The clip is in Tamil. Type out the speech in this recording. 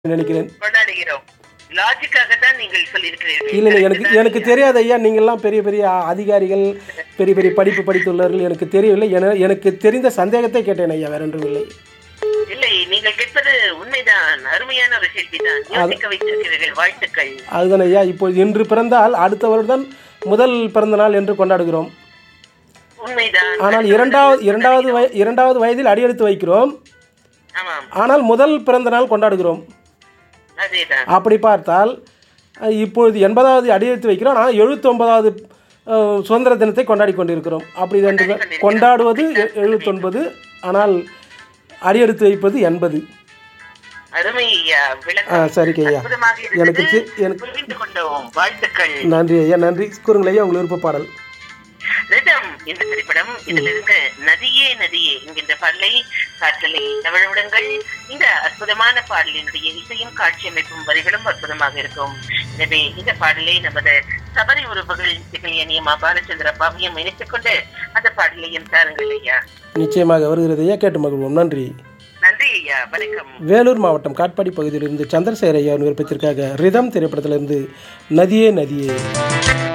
நினைக்கிறேன் கொண்டாடுகிறோம் லாஜிக்காக தான் நீங்கள் சொல்லியிருக்கிறீர்கள் இல்லைங்க எனக்கு எனக்கு தெரியாது ஐயா நீங்கள்லாம் பெரிய பெரிய அதிகாரிகள் பெரிய பெரிய படிப்பு படித்துள்ளவர்கள் எனக்கு தெரியவில்லை என எனக்கு தெரிந்த சந்தேகத்தை கேட்டேன் ஐயா வேற ஒன்றும் இல்லை இல்லை நீங்கள் கேட்பது உண்மைதான் அருமையான ஒரு கேள்வி தான் யோசிக்க வைத்திருக்கிறீர்கள் வாழ்த்துக்கள் அதுதான் ஐயா இப்போது இன்று பிறந்தால் அடுத்த வருடம் முதல் பிறந்த நாள் என்று கொண்டாடுகிறோம் உண்மைதான் ஆனால் இரண்டாவது இரண்டாவது வய இரண்டாவது வயதில் அடியெடுத்து வைக்கிறோம் ஆமாம் ஆனால் முதல் பிறந்த நாள் கொண்டாடுகிறோம் அதேதான் அப்படி பார்த்தால் அஹ், இப்பொழுது எண்பதாவது அடியெடுத்து வைக்கிறோம் ஆனால் எழுபத்தொன்பதாவது சுதந்திர தினத்தை கொண்டாடி கொண்டிருக்கிறோம் அப்படி என்று கொண்டாடுவது எ- எழுபத்தொன்பது ஆனால் அடியெடுத்து வைப்பது எண்பது அருமை ஐயா ஆ விளக்கம் சரிங்க ஐயா அற்புதமாக எனக்கு இருந்தது தெ- எனக்கு புரிந்து கொண்டோம் வாழ்த்துக்கள் நன்றி ஐயா நன்றி கூறுங்கள் ஐயா உங்கள் விருப்ப பாடல் ரிதம் இந்த திரைப்படம் இதிலிருந்து நதியே நதியே என்கின்ற பாடலை காற்றலை தவழவிடுங்கள் இந்த அற்புதமான பாடலினுடைய இசையும் காட்சி அமைப்பும் வரிகளும் அற்புதமாக இருக்கும் எனவே இந்த பாடலை நமது சபரி உறுப்புகள் திகழியனியமா பாலச்சந்திர பாவியம் இணைத்துக் கொண்டு அந்த பாடலையும் தாருங்கள் ஐயா நிச்சயமாக வருகிறது ஐயா கேட்டு மகிழ்வோம் நன்றி நன்றி ஐயா வணக்கம் வேலூர் மாவட்டம் காட்பாடி பகுதியிலிருந்து சந்திரசேகர் ஐயா விருப்பத்திற்காக ரிதம் திரைப்படத்திலிருந்து நதியே நதியே